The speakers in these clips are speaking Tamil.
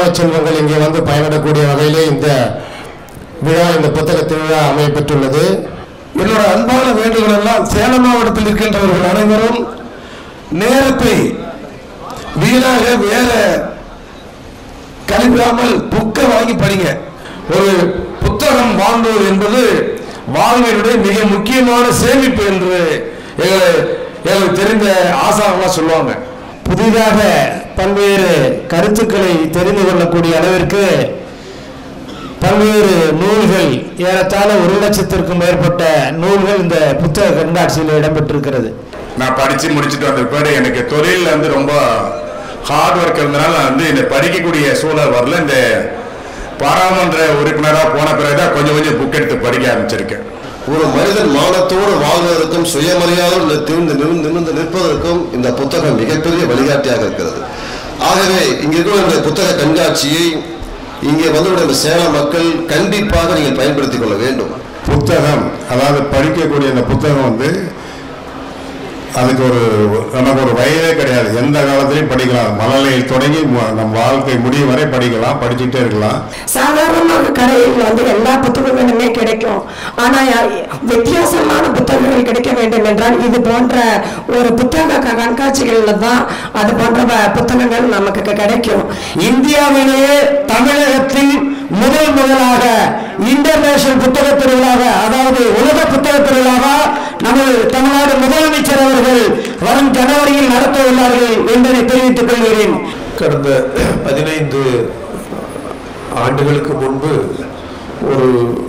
மாணவ செல்வங்கள் இங்கே வந்து பயனிடக்கூடிய வகையிலே இந்த விழா இந்த புத்தக திருவிழா அமையப்பெற்றுள்ளது என்னோட அன்பான வேண்டுகோள் எல்லாம் சேலம் மாவட்டத்தில் இருக்கின்றவர்கள் அனைவரும் நேரத்தை வீணாக வேற கழிவிடாமல் புக்கை வாங்கி படிங்க ஒரு புத்தகம் வாங்குவது என்பது வாழ்வினுடைய மிக முக்கியமான சேமிப்பு என்று எங்களை எங்களுக்கு தெரிந்த ஆசாரம்லாம் சொல்லுவாங்க புதிதாக பல்வேறு கருத்துக்களை தெரிந்து கொள்ளக்கூடிய அளவிற்கு பல்வேறு நூல்கள் ஏறத்தாழ ஒரு லட்சத்திற்கும் மேற்பட்ட நூல்கள் இந்த புத்தக கண்காட்சியில் இடம்பெற்றிருக்கிறது நான் படித்து முடிச்சுட்டு வந்த பிற்பாடு எனக்கு தொழிலில் வந்து ரொம்ப ஹார்ட் ஒர்க் இருந்தனால நான் வந்து இந்த படிக்கக்கூடிய சூழல் வரல இந்த பாராளுமன்ற உறுப்பினராக போன பிறகு தான் கொஞ்சம் கொஞ்சம் புக் எடுத்து படிக்க ஆரம்பிச்சிருக்கேன் ஒரு மனிதன் மானத்தோடு வாழ்வதற்கும் சுயமரியாதையோடு நிமிர்ந்து நிமிர்ந்து நிமிர்ந்து நிற்பதற்கும் இந்த புத்தகம் மிகப்பெரிய வழிகாட்டியாக இருக்கிறது ஆகவே இங்கே இருக்கிற இந்த புத்தக கண்காட்சியை இங்கே வந்து சேலம் மக்கள் கண்டிப்பாக நீங்கள் பயன்படுத்திக் கொள்ள வேண்டும் புத்தகம் அதாவது படிக்கக்கூடிய இந்த புத்தகம் வந்து அதுக்கு ஒரு நமக்கு ஒரு வயதே கிடையாது எந்த காலத்திலையும் படிக்கலாம் மழலையில் தொடங்கி மு- நம் வாழ்க்கை முடியும் வரை படிக்கலாம் படிச்சுட்டே இருக்கலாம் சாதாரணமாக கடையில் வந்து எல்லா புத்தகங்களுமே கிடைக்கும் ஆனா யா- வித்தியாசமான புத்தகங்கள் கிடைக்க வேண்டும் என்றால் இது போன்ற ஒரு புத்தக க- கண்காட்சிகள்ல தான் அது போன்ற ப- புத்தகங்கள் நமக்கு க- கிடைக்கும் இந்தியாவிலேயே தமிழகத்தில் முதல் முதலாக இன்டர்நேஷனல் புத்தக திருவிழாக அதாவது உலக புத்தக திருவிழாக நமது தமிழ்நாடு முதலமைச்சர் அவர்கள் வரும் ஜனவரியில் நடத்த உள்ளார்கள் என்பதை தெரிவித்துக் கொள்கிறேன் கடந்த பதினைந்து ஆண்டுகளுக்கு முன்பு ஒரு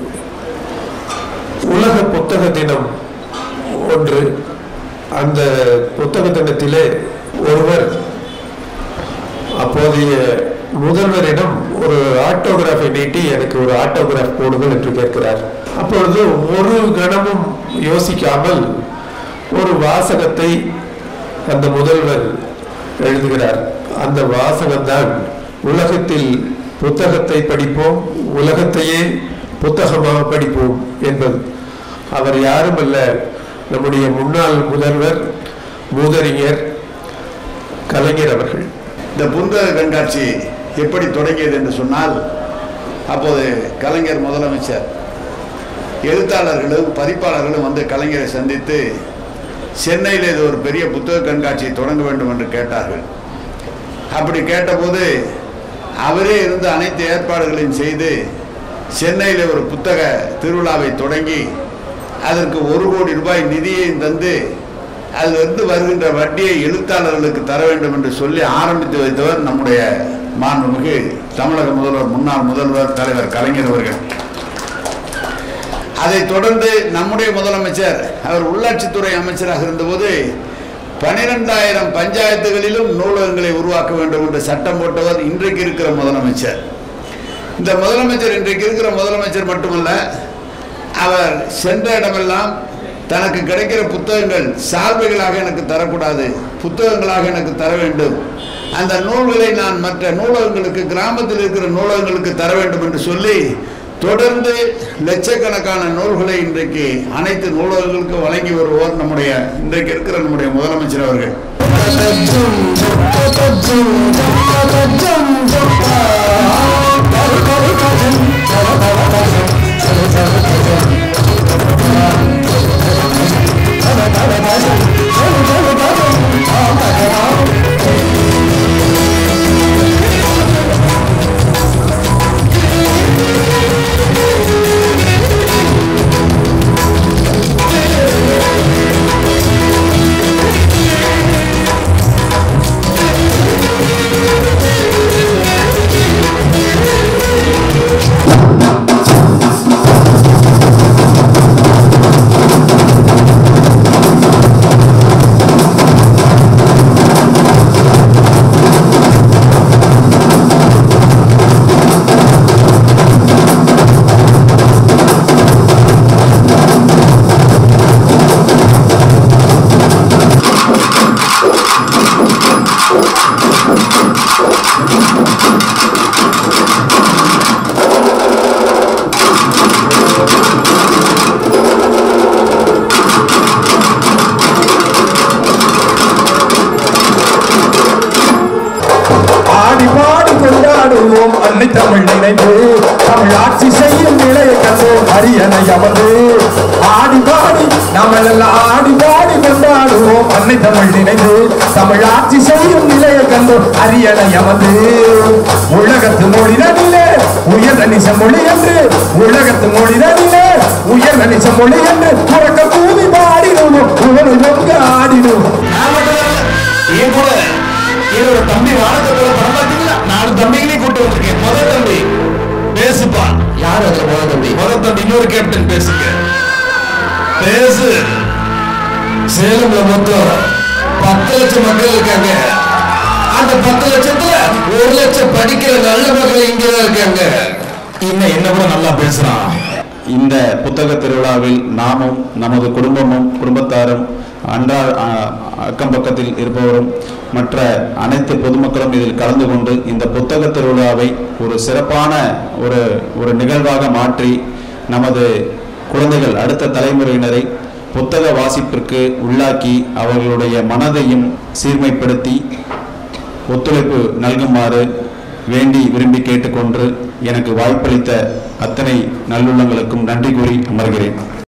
உலக புத்தக தினம் ஒன்று அந்த புத்தக தினத்திலே ஒருவர் அப்போதைய முதல்வரிடம் ஒரு ஆட்டோகிராஃபை நீட்டி எனக்கு ஒரு ஆட்டோகிராஃப் போடுங்கள் என்று கேட்கிறார் அப்பொழுது ஒரு கணமும் யோசிக்காமல் ஒரு வாசகத்தை அந்த முதல்வர் எழுதுகிறார் அந்த வாசகம்தான் உலகத்தில் புத்தகத்தை படிப்போம் உலகத்தையே புத்தகமாக படிப்போம் என்பது அவர் யாருமல்ல நம்முடைய முன்னாள் முதல்வர் மூதறிஞர் கலைஞர் அவர்கள் இந்த புத்தக கண்காட்சி எப்படி தொடங்கியது என்று சொன்னால் அப்போது கலைஞர் முதலமைச்சர் எழுத்தாளர்களும் பதிப்பாளர்களும் வந்து கலைஞரை சந்தித்து சென்னையில் இது ஒரு பெரிய புத்தக கண்காட்சி தொடங்க வேண்டும் என்று கேட்டார்கள் அப்படி கேட்டபோது அவரே இருந்து அனைத்து ஏற்பாடுகளையும் செய்து சென்னையில் ஒரு புத்தக திருவிழாவை தொடங்கி அதற்கு ஒரு கோடி ரூபாய் நிதியையும் தந்து அதிலிருந்து வருகின்ற வட்டியை எழுத்தாளர்களுக்கு தர வேண்டும் என்று சொல்லி ஆரம்பித்து வைத்தவர் நம்முடைய மாண்புமிகு தமிழக முதல்வர் முன்னாள் முதல்வர் தலைவர் கலைஞர் அவர்கள் அதைத் தொடர்ந்து நம்முடைய முதலமைச்சர் அவர் உள்ளாட்சித்துறை அமைச்சராக இருந்தபோது பனிரெண்டாயிரம் பஞ்சாயத்துகளிலும் நூலகங்களை உருவாக்க வேண்டும் என்று சட்டம் போட்டவர் இன்றைக்கு இருக்கிற முதலமைச்சர் இந்த முதலமைச்சர் இன்றைக்கு இருக்கிற முதலமைச்சர் மட்டுமல்ல அவர் சென்ற இடமெல்லாம் தனக்கு கிடைக்கிற புத்தகங்கள் சால்வைகளாக எனக்கு தரக்கூடாது புத்தகங்களாக எனக்கு தர வேண்டும் அந்த நூல்களை நான் மற்ற நூலகங்களுக்கு கிராமத்தில் இருக்கிற நூலகங்களுக்கு தர வேண்டும் என்று சொல்லி தொடர்ந்து லட்சக்கணக்கான நூல்களை இன்றைக்கு அனைத்து நூலகங்களுக்கும் வழங்கி வருவோர் நம்முடைய இன்றைக்கு இருக்கிற நம்முடைய முதலமைச்சர் அவர்கள் அரியணை அமர்ந்து ஆடி பாடி நாமெல்லாம் ஆடி பாடி கொண்டாடுவோம் அன்னை தமிழ் நினைந்து தமிழ் ஆட்சி செய்யும் நிலையை கண்டு அரியணை அமர்ந்து உலகத்து மொழி நடிலே உயர் தனிச மொழி என்று உலகத்து மொழி நடிலே உயர் தனிச மொழி என்று உறக்க கூவி பாடிடுவோம் உணவு நொங்க ஆடிடுவோம் என் கூட என்னோட தம்பி வானத்தோட படம் பார்த்தீங்களா நாலு தம்பிகளையும் கூட்டு வந்திருக்கேன் முதல் தம்பி பேசுப்பா யார் அதுல முதல் தம்பி முதல் தம்பி இன்னொரு கேப்டன் பேசுங்க பேசு சேலம்ல மொத்தம் பத்து லட்சம் மக்கள் இருக்காங்க அந்த பத்து லட்சத்துல ஒரு லட்சம் படிக்கிற நல்ல மக்கள் இங்கதான் இருக்காங்க இன்னும் என்ன கூட நல்லா பேசுறான் இந்த புத்தக திருவிழாவில் நாமும் நமது குடும்பமும் குடும்பத்தாரும் அன்றா அ- அக்கம் பக்கத்தில் இருப்பவரும் மற்ற அனைத்து பொதுமக்களும் இதில் கலந்து கொண்டு இந்த புத்தக திருவிழாவை ஒரு சிறப்பான ஒரு ஒரு நிகழ்வாக மாற்றி நமது குழந்தைகள் அடுத்த தலைமுறையினரை புத்தக வாசிப்பிற்கு உள்ளாக்கி அவர்களுடைய மனதையும் சீர்மைப்படுத்தி ஒத்துழைப்பு நல்குமாறு வேண்டி விரும்பி கேட்டுக்கொண்டு எனக்கு வாய்ப்பளித்த அத்தனை நல்லுள்ளங்களுக்கும் நன்றி கூறி அமர்கிறேன்